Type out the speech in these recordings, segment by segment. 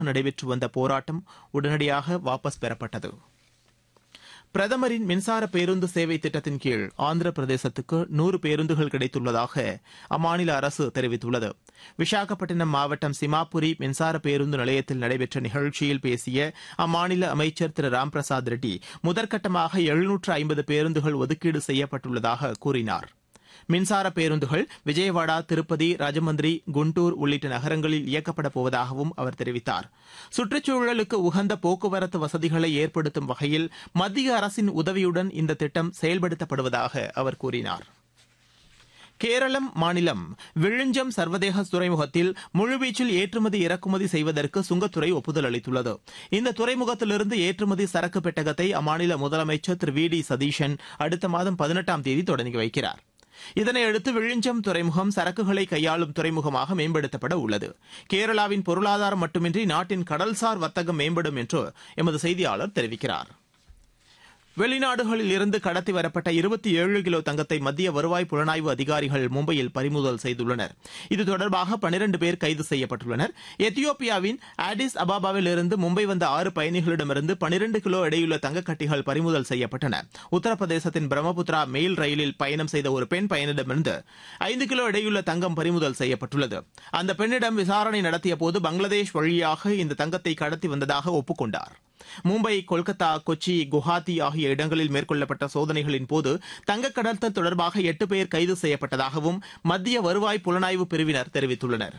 நடைபெற்று வந்த போராட்டம் உடனடியாக வாபஸ் பெறப்பட்டது பிரதமரின் மின்சார பேருந்து சேவை திட்டத்தின் கீழ் ஆந்திர பிரதேசத்துக்கு நூறு பேருந்துகள் கிடைத்துள்ளதாக அம்மாநில அரசு தெரிவித்துள்ளது விசாகப்பட்டினம் மாவட்டம் சிமாபுரி மின்சார பேருந்து நிலையத்தில் நடைபெற்ற நிகழ்ச்சியில் பேசிய அம்மாநில அமைச்சர் திரு ராம்பிரசாத் ரெட்டி முதற்கட்டமாக எழுநூற்று ஐம்பது பேருந்துகள் ஒதுக்கீடு செய்யப்பட்டுள்ளதாக கூறினார் மின்சார பேருந்துகள் விஜயவாடா திருப்பதி ராஜமந்திரி குண்டூர் உள்ளிட்ட நகரங்களில் இயக்கப்பட போவதாகவும் அவர் தெரிவித்தார் சுற்றுச்சூழலுக்கு உகந்த போக்குவரத்து வசதிகளை ஏற்படுத்தும் வகையில் மத்திய அரசின் உதவியுடன் இந்த திட்டம் செயல்படுத்தப்படுவதாக அவர் கூறினார் கேரளம் மாநிலம் விழுஞ்சம் சர்வதேச துறைமுகத்தில் முழுவீச்சில் ஏற்றுமதி இறக்குமதி செய்வதற்கு சுங்கத்துறை ஒப்புதல் அளித்துள்ளது இந்த துறைமுகத்திலிருந்து ஏற்றுமதி சரக்கு பெட்டகத்தை அம்மாநில முதலமைச்சர் திரு வி டி சதீஷன் அடுத்த மாதம் பதினெட்டாம் தேதி தொடங்கி வைக்கிறார் இதனையடுத்து விழுஞ்சம் துறைமுகம் சரக்குகளை கையாளும் துறைமுகமாக மேம்படுத்தப்பட உள்ளது கேரளாவின் பொருளாதாரம் மட்டுமின்றி நாட்டின் கடல்சார் வர்த்தகம் மேம்படும் என்று எமது செய்தியாளர் தெரிவிக்கிறார் வெளிநாடுகளில் இருந்து கடத்தி வரப்பட்ட இருபத்தி ஏழு கிலோ தங்கத்தை மத்திய வருவாய் புலனாய்வு அதிகாரிகள் மும்பையில் பறிமுதல் செய்துள்ளனர் இது தொடர்பாக பனிரண்டு பேர் கைது செய்யப்பட்டுள்ளனர் எத்தியோப்பியாவின் ஆடிஸ் அபாபாவில் இருந்து மும்பை வந்த ஆறு பயணிகளிடமிருந்து பனிரண்டு கிலோ எடையுள்ள தங்கக்கட்டிகள் பறிமுதல் செய்யப்பட்டன உத்தரப்பிரதேசத்தின் பிரம்மபுத்திரா மெயில் ரயிலில் பயணம் செய்த ஒரு பெண் பயணிடமிருந்து ஐந்து கிலோ எடையுள்ள தங்கம் பறிமுதல் செய்யப்பட்டுள்ளது அந்த பெண்ணிடம் விசாரணை நடத்திய போது பங்களாதேஷ் வழியாக இந்த தங்கத்தை கடத்தி வந்ததாக ஒப்புக்கொண்டார் மும்பை கொல்கத்தா கொச்சி குவஹாத்தி ஆகிய இடங்களில் மேற்கொள்ளப்பட்ட சோதனைகளின் போது தங்கக் கடத்தல் தொடர்பாக எட்டு பேர் கைது செய்யப்பட்டதாகவும் மத்திய வருவாய் புலனாய்வு பிரிவினர் தெரிவித்துள்ளனர்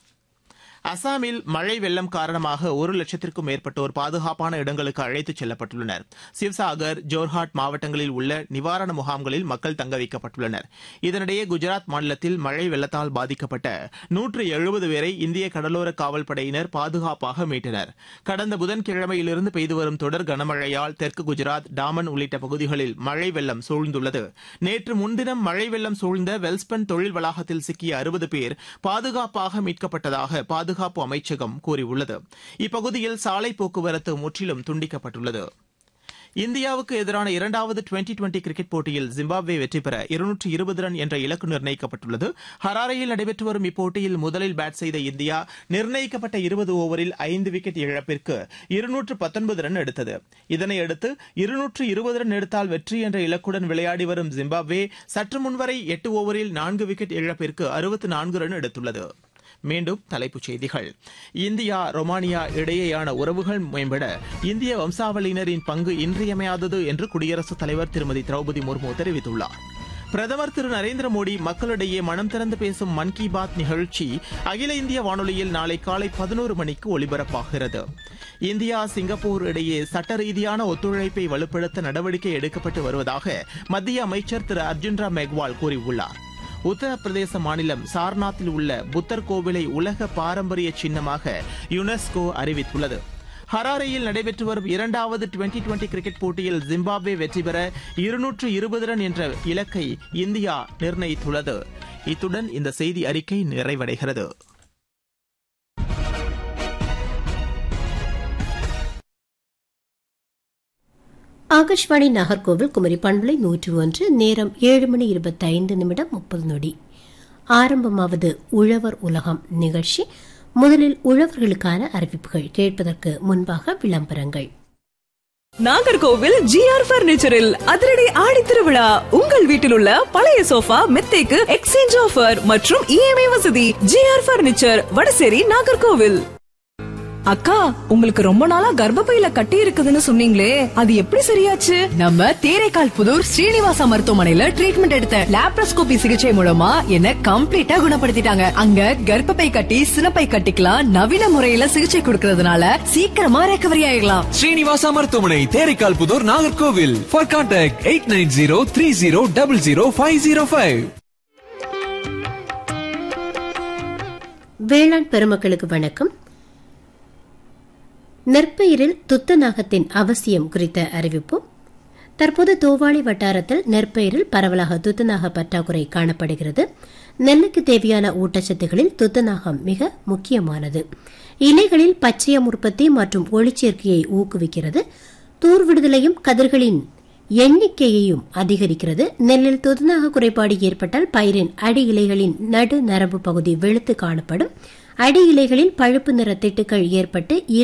அசாமில் மழை வெள்ளம் காரணமாக ஒரு லட்சத்திற்கும் மேற்பட்டோர் பாதுகாப்பான இடங்களுக்கு அழைத்துச் செல்லப்பட்டுள்ளனர் சிவ்சாகர் ஜோர்ஹாட் மாவட்டங்களில் உள்ள நிவாரண முகாம்களில் மக்கள் தங்க வைக்கப்பட்டுள்ளனர் இதனிடையே குஜராத் மாநிலத்தில் மழை வெள்ளத்தால் பாதிக்கப்பட்ட நூற்று எழுபது பேரை இந்திய கடலோர காவல் படையினர் பாதுகாப்பாக மீட்டனர் கடந்த புதன்கிழமையிலிருந்து பெய்து வரும் தொடர் கனமழையால் தெற்கு குஜராத் டாமன் உள்ளிட்ட பகுதிகளில் மழை வெள்ளம் சூழ்ந்துள்ளது நேற்று முன்தினம் மழை வெள்ளம் சூழ்ந்த வெல்ஸ்பன் தொழில் வளாகத்தில் சிக்கிய அறுபது பேர் பாதுகாப்பாக மீட்கப்பட்டதாக பாதுகாப்பு அமைச்சகம் கூறியுள்ளது இப்பகுதியில் சாலை போக்குவரத்து முற்றிலும் துண்டிக்கப்பட்டுள்ளது இந்தியாவுக்கு எதிரான இரண்டாவது டுவெண்டி டுவெண்டி கிரிக்கெட் போட்டியில் ஜிம்பாப்வே வெற்றி பெற இருநூற்று இருபது ரன் என்ற இலக்கு நிர்ணயிக்கப்பட்டுள்ளது ஹராரையில் நடைபெற்று வரும் இப்போட்டியில் முதலில் பேட் செய்த இந்தியா நிர்ணயிக்கப்பட்ட இருபது ஓவரில் ஐந்து விக்கெட் இழப்பிற்கு இருநூற்று பத்தொன்பது ரன் எடுத்தது இதனையடுத்து இருநூற்று இருபது ரன் எடுத்தால் வெற்றி என்ற இலக்குடன் விளையாடி வரும் ஜிம்பாப்வே சற்று முன்வரை எட்டு ஓவரில் நான்கு விக்கெட் இழப்பிற்கு அறுபத்து நான்கு ரன் எடுத்துள்ளது மீண்டும் தலைப்புச் செய்திகள் இந்தியா ரொமானியா இடையேயான உறவுகள் மேம்பட இந்திய வம்சாவளியினரின் பங்கு இன்றியமையாதது என்று குடியரசுத் தலைவர் திருமதி திரௌபதி முர்மு தெரிவித்துள்ளார் பிரதமர் திரு நரேந்திர மோடி மக்களிடையே மனம் திறந்து பேசும் மன் கி பாத் நிகழ்ச்சி அகில இந்திய வானொலியில் நாளை காலை பதினோரு மணிக்கு ஒலிபரப்பாகிறது இந்தியா சிங்கப்பூர் இடையே சட்ட ரீதியான ஒத்துழைப்பை வலுப்படுத்த நடவடிக்கை எடுக்கப்பட்டு வருவதாக மத்திய அமைச்சர் திரு அர்ஜுன் ராம் மெக்வால் கூறியுள்ளார் உத்தரப்பிரதேச மாநிலம் சார்நாத்தில் உள்ள புத்தர் கோவிலை உலக பாரம்பரிய சின்னமாக யுனெஸ்கோ அறிவித்துள்ளது ஹராரேயில் நடைபெற்று வரும் இரண்டாவது டுவெண்டி டுவெண்டி கிரிக்கெட் போட்டியில் ஜிம்பாப்வே வெற்றி பெற இருநூற்று இருபது ரன் என்ற இலக்கை இந்தியா நிர்ணயித்துள்ளது இத்துடன் இந்த செய்தி அறிக்கை நிறைவடைகிறது ஆகாஷ்வாணி நாகர்கோவில் குமரி பண்பலை நூற்று ஒன்று நேரம் ஏழு மணி இருபத்தைந்து நிமிடம் முப்பது நொடி ஆரம்பமாவது உழவர் உலகம் நிகழ்ச்சி முதலில் உழவர்களுக்கான அறிவிப்புகள் கேட்பதற்கு முன்பாக விளம்பரங்கள் நாகர்கோவில் ஜிஆர் பர்னிச்சரில் அதிரடி ஆடி திருவிழா உங்கள் வீட்டில் உள்ள பழைய சோஃபா மெத்தைக்கு எக்ஸ்சேஞ்ச் ஆஃபர் மற்றும் இஎம்ஐ வசதி ஜிஆர் பர்னிச்சர் வடசேரி நாகர்கோவில் அக்கா உங்களுக்கு ரொம்ப நாளா கர்ப்பப்பையில கட்டி இருக்குதுன்னு சொன்னீங்களே அது எப்படி சரியாச்சு நம்ம தேரைக்கால் புதூர் ஸ்ரீனிவாசா மருத்துவமனையில ட்ரீட்மெண்ட் எடுத்த லாப்ரோஸ்கோபி சிகிச்சை மூலமா என்ன கம்ப்ளீட்டா குணப்படுத்திட்டாங்க அங்க கர்ப்பப்பை கட்டி சினப்பை கட்டிக்கலாம் நவீன முறையில சிகிச்சை கொடுக்கறதுனால சீக்கிரமா ரெக்கவரி ஆயிடலாம் ஸ்ரீனிவாசா மருத்துவமனை Theraikal Puthur Nagercoil for contact eight nine zero three zero double zero five zero five வேளாண் பெருமக்களுக்கு வணக்கம் நெற்பயிரில் துத்தநாகத்தின் அவசியம் குறித்த அறிவிப்பு தற்போது தோவாளி வட்டாரத்தில் நெற்பயிரில் பரவலாக துத்தநாக பற்றாக்குறை காணப்படுகிறது நெல்லுக்கு தேவையான ஊட்டச்சத்துகளில் துத்தநாகம் மிக முக்கியமானது இலைகளில் பச்சையம் உற்பத்தி மற்றும் ஒளிச்சேர்க்கையை ஊக்குவிக்கிறது தூர் விடுதலையும் கதிர்களின் எண்ணிக்கையையும் அதிகரிக்கிறது நெல்லில் துத்தநாக குறைபாடு ஏற்பட்டால் பயிரின் அடி இலைகளின் நடு நரம்பு பகுதி வெளுத்து காணப்படும் அடி இலைகளில் பழுப்பு நிற திட்டுக்கள் ஏற்பட்டு